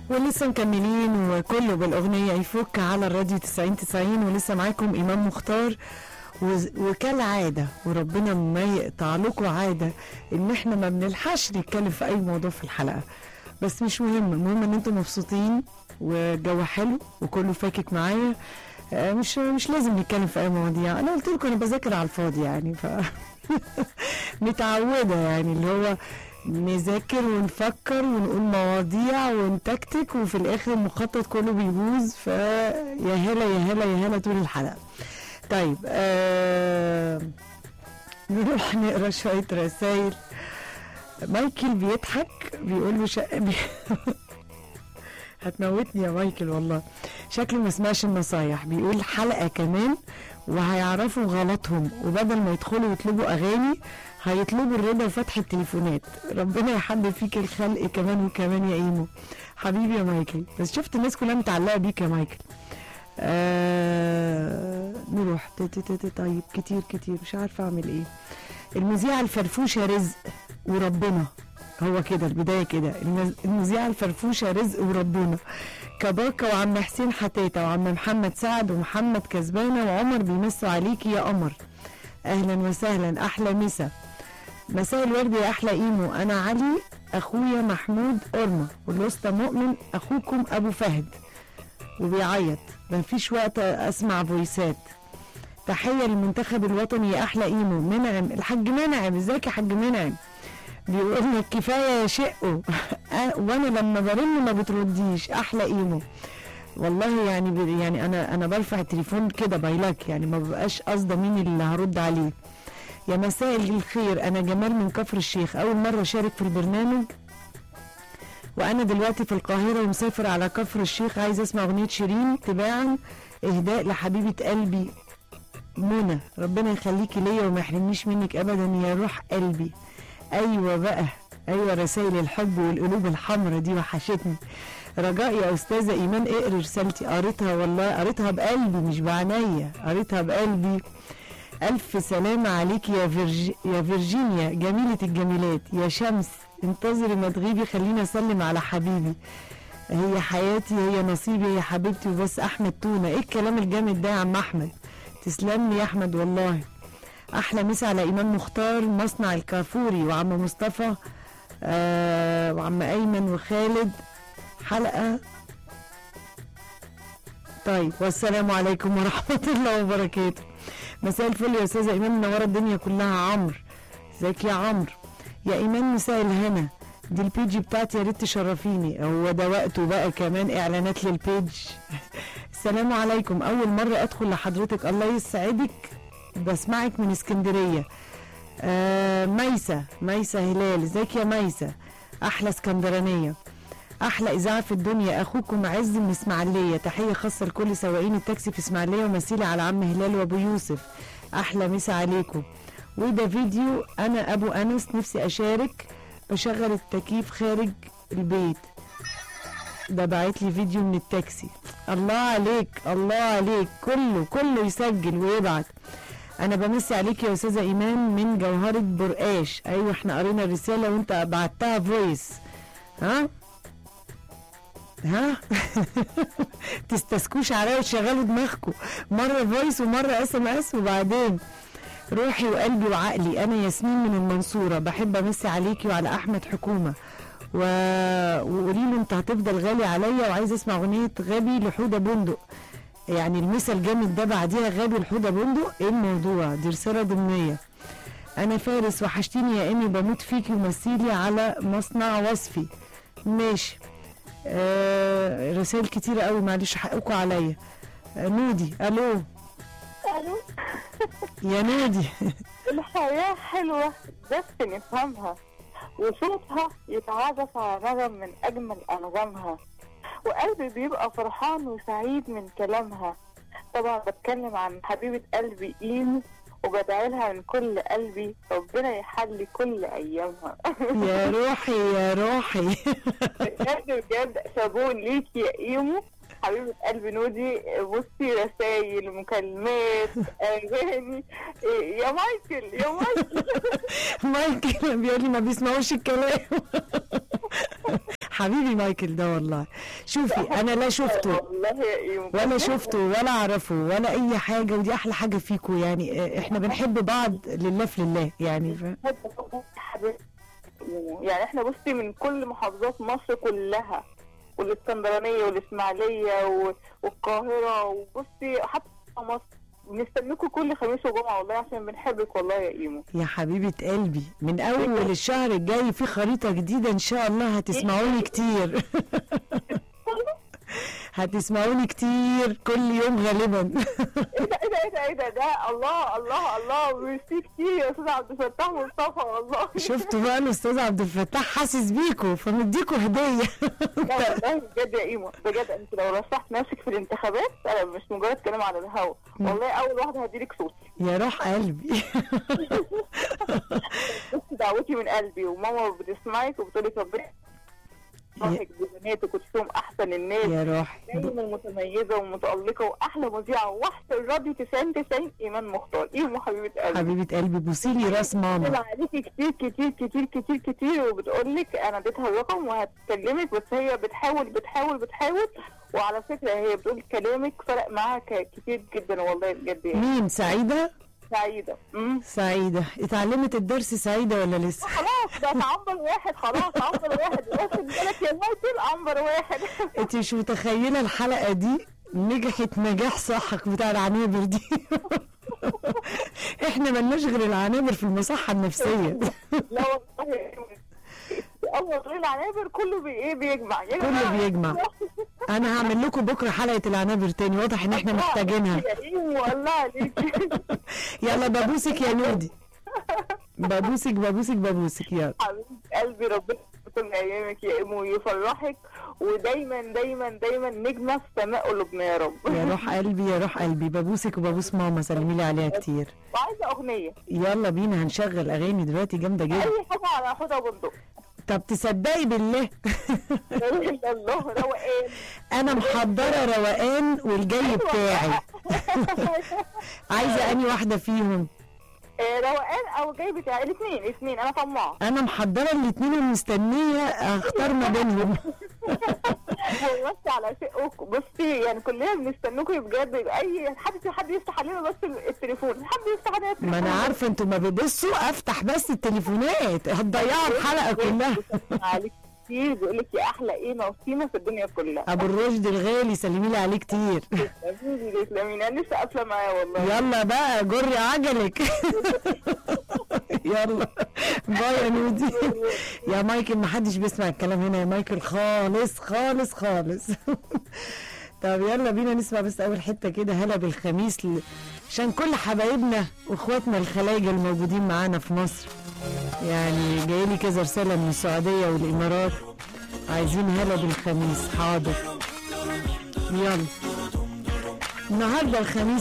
ولسه مكملين وكله بالاغنيه يفك على الراديو 90 90 ولسه معاكم امام مختار وز- وكالعاده وربنا ما يقطع لكم عاده ان احنا ما بنلحقش نتكلم في اي موضوع في الحلقه بس مش مهم المهم ان انتم مبسوطين والجو حلو وكله فاكك معايا آه، مش مش لازم نتكلم في اي مواضيع انا قلت لكم انا بذاكر على الفاضي يعني ف متعوده يعني اللي هو نذاكر ونفكر ونقول مواضيع ونتكتك وفي الاخر المخطط كله بيبوظ فيا هلا يا هلا يا هلا طول الحلقه طيب آه نروح نقرا شويه رسائل مايكل بيضحك بيقول له شا... بي... هتموتني يا مايكل والله شكله ما سمعش النصايح بيقول حلقه كمان وهيعرفوا غلطهم وبدل ما يدخلوا يطلبوا اغاني هيطلبوا الرضا وفتح التليفونات ربنا يحبب فيك الخلق كمان وكمان يا ايمو حبيبي يا مايكل بس شفت الناس كلها متعلقه بيك يا مايكل آه نروح ت- ت- ت- ت- طيب كتير كتير مش عارفه اعمل ايه المذيعه الفرفوشه رزق وربنا هو كده البدايه كده المز- المذيعه الفرفوشه رزق وربنا كباكا وعم حسين حتاته وعم محمد سعد ومحمد كسبانه وعمر بيمسوا عليكي يا قمر اهلا وسهلا احلى مسا مساء الورد يا احلى ايمو انا علي اخويا محمود قرمه والوسطى مؤمن اخوكم ابو فهد وبيعيط مفيش وقت اسمع فويسات تحيه للمنتخب الوطني يا احلى ايمو منعم الحاج منعم ازيك يا حاج منعم بيقول لك كفايه يا شقه أه، وانا لما برن ما بترديش احلى ايمو والله يعني ب- يعني انا انا برفع التليفون كده بايلك يعني ما ببقاش قصده مين اللي هرد عليه يا مساء الخير انا جمال من كفر الشيخ اول مره اشارك في البرنامج وانا دلوقتي في القاهره ومسافر على كفر الشيخ عايز اسمع اغنيه شيرين تباعا اهداء لحبيبه قلبي منى ربنا يخليكي ليا وما يحرمنيش منك ابدا يا روح قلبي ايوه بقى ايوه رسائل الحب والقلوب الحمراء دي وحشتني رجاء يا استاذه ايمان اقري رسالتي قريتها والله قريتها بقلبي مش بعينيا قريتها بقلبي ألف سلامة عليك يا, فرج... يا فيرجينيا جميلة الجميلات يا شمس انتظري ما تغيبي خليني أسلم على حبيبي هي حياتي هي نصيبي هي حبيبتي وبس أحمد تونة إيه الكلام الجامد ده يا عم أحمد تسلم لي يا أحمد والله أحلى مسا على إمام مختار مصنع الكافوري وعم مصطفى آه وعم أيمن وخالد حلقة طيب والسلام عليكم ورحمة الله وبركاته مساء الفل يا استاذه ايمان منوره الدنيا كلها عمرو ازيك يا عمرو يا ايمان مساء الهنا دي البيج بتاعتي يا ريت تشرفيني هو ده وقته بقى كمان اعلانات للبيج السلام عليكم اول مره ادخل لحضرتك الله يسعدك بسمعك من اسكندريه آه ميسة ميسة هلال ازيك يا ميسة احلى اسكندرانيه احلى اذاعه في الدنيا اخوكم عز من اسماعيليه تحيه خاصه لكل سواقين التاكسي في اسماعيليه ومسيلي على عم هلال وابو يوسف احلى مسا عليكم وده فيديو انا ابو انس نفسي اشارك بشغل التكييف خارج البيت ده بعت لي فيديو من التاكسي الله عليك الله عليك كله كله يسجل ويبعت انا بمسي عليك يا استاذه ايمان من جوهره برقاش ايوه احنا قرينا الرساله وانت بعتها فويس ها ها تستسكوش عليا وتشغلوا دماغكم مره فويس ومره اس ام اس وبعدين روحي وقلبي وعقلي انا ياسمين من المنصوره بحب امسي عليكي وعلى احمد حكومه و... وقولي له انت هتفضل غالي عليا وعايز اسمع اغنيه غبي لحوده بندق يعني المثل الجامد ده بعديها غبي لحوده بندق ايه الموضوع دي رساله ضمنيه انا فارس وحشتيني يا امي بموت فيكي ومثيلي على مصنع وصفي ماشي آه رسائل كتيرة قوي معلش حقكم عليا آه نودي الو الو يا نودي الحياة حلوة بس نفهمها وصوتها يتعازف على نغم من أجمل أنغامها وقلبي بيبقى فرحان وسعيد من كلامها طبعا بتكلم عن حبيبة قلبي إيمو وبدعي لها من كل قلبي ربنا يحلي كل أيامها يا روحي يا روحي بجد بجد شابون ليكي يا إيمو حبيبة قلبي نودي بصي رسايل مكالمات أغاني إيه، يا مايكل يا مايكل مايكل بيقول لي ما بيسمعوش الكلام حبيبي مايكل ده والله شوفي انا لا شفته والله يا ايمو ولا شفته ولا اعرفه ولا اي حاجه ودي احلى حاجه فيكم يعني آه، احنا بنحب بعض لله في لله يعني ف... يعني احنا بصي من كل محافظات مصر كلها والاسكندرانيه والاسماعيليه و- والقاهره وبصي حتى مصر بنستناكم كل خميس وجمعه والله عشان بنحبك والله يا ايمو يا حبيبه قلبي من اول الشهر الجاي في خريطه جديده ان شاء الله هتسمعوني كتير هتسمعوني كتير كل يوم غالبا ايه ده ايه ده ايه ده ايه ده ده الله الله الله ميرسي كتير يا استاذ عبد الفتاح مصطفى والله شفتوا بقى الاستاذ عبد الفتاح حاسس بيكوا فمديكوا هديه لا والله بجد يا ايمو بجد انت لو رشحت نفسك في الانتخابات انا مش مجرد كلام على الهوا والله اول واحده هديلك صوتي يا روح قلبي بس دعوتي من قلبي وماما بتسمعك وبتقولك ربنا يفرحك ببناتك وتشوفهم احسن الناس يا روح دايما متميزه ومتالقه واحلى مذيعه واحسن الراديو 90 90 ايمان مختار ايمو حبيبه قلبي حبيبه قلبي بوسيلي راس بتقول ماما عليكي كتير كتير كتير كتير كتير وبتقول لك انا اديتها الرقم وهتكلمك بس هي بتحاول بتحاول بتحاول وعلى فكره هي بتقول كلامك فرق معاها ك- كتير جدا والله بجد يعني مين سعيده سعيده امم سعيده اتعلمت الدرس سعيده ولا لسه خلاص ده عنبر واحد خلاص عنبر واحد واخد بالك يا مايكل عنبر واحد انت مش متخيله الحلقه دي نجحت نجاح ساحق بتاع العنابر دي احنا ملناش غير العنابر في المصحه النفسيه لا والله اول طريق العنابر كله بي ايه بيجمع يا كله جماعة. بيجمع. انا هعمل لكم بكره حلقه العنابر تاني واضح ان احنا محتاجينها يا ايمو والله عليكي يلا ببوسك يا نودي ببوسك ببوسك ببوسك يلا حبيبة قلبي ربنا يكون ايامك يا ايمو ويفرحك ودايما دايما دايما نجمه في سماء قلوبنا يا رب يا روح قلبي يا روح قلبي ببوسك وببوس ماما سلمي لي عليها كتير وعايزه اغنيه يلا بينا هنشغل اغاني دلوقتي جامده جدا اي حاجه على حوضه بندق طب تصدقي بالله لا إله إلا الله روقان انا محضره روقان والجاي بتاعي عايزه اني واحده فيهم آه، روقان او جاي بتاع الاثنين الاثنين انا طماعه انا محضره الاتنين ومستنيه اختار ما بينهم بس على شيء بصي يعني كلنا بنستنوكم بجد اي حد حد يفتح علينا بس التليفون حد يفتح علينا التليفون ما انا عارفه انتوا ما بتبصوا افتح بس التليفونات هتضيعوا الحلقه كلها عليك كتير بيقول لك يا احلى ايه نصيمه في الدنيا كلها ابو الرشد الغالي سلمي لي عليه كتير تسلمي تسلمي انا لسه قافله معايا والله يلا بقى جري عجلك يلا باي يا نودي يا مايكل محدش بيسمع الكلام هنا يا مايكل خالص خالص خالص طب يلا بينا نسمع بس اول حته كده هلا بالخميس ل... عشان كل حبايبنا واخواتنا الخلايجه الموجودين معانا في مصر يعني جايلي كذا رساله من السعوديه والامارات عايزين هلا بالخميس حاضر يلا النهارده الخميس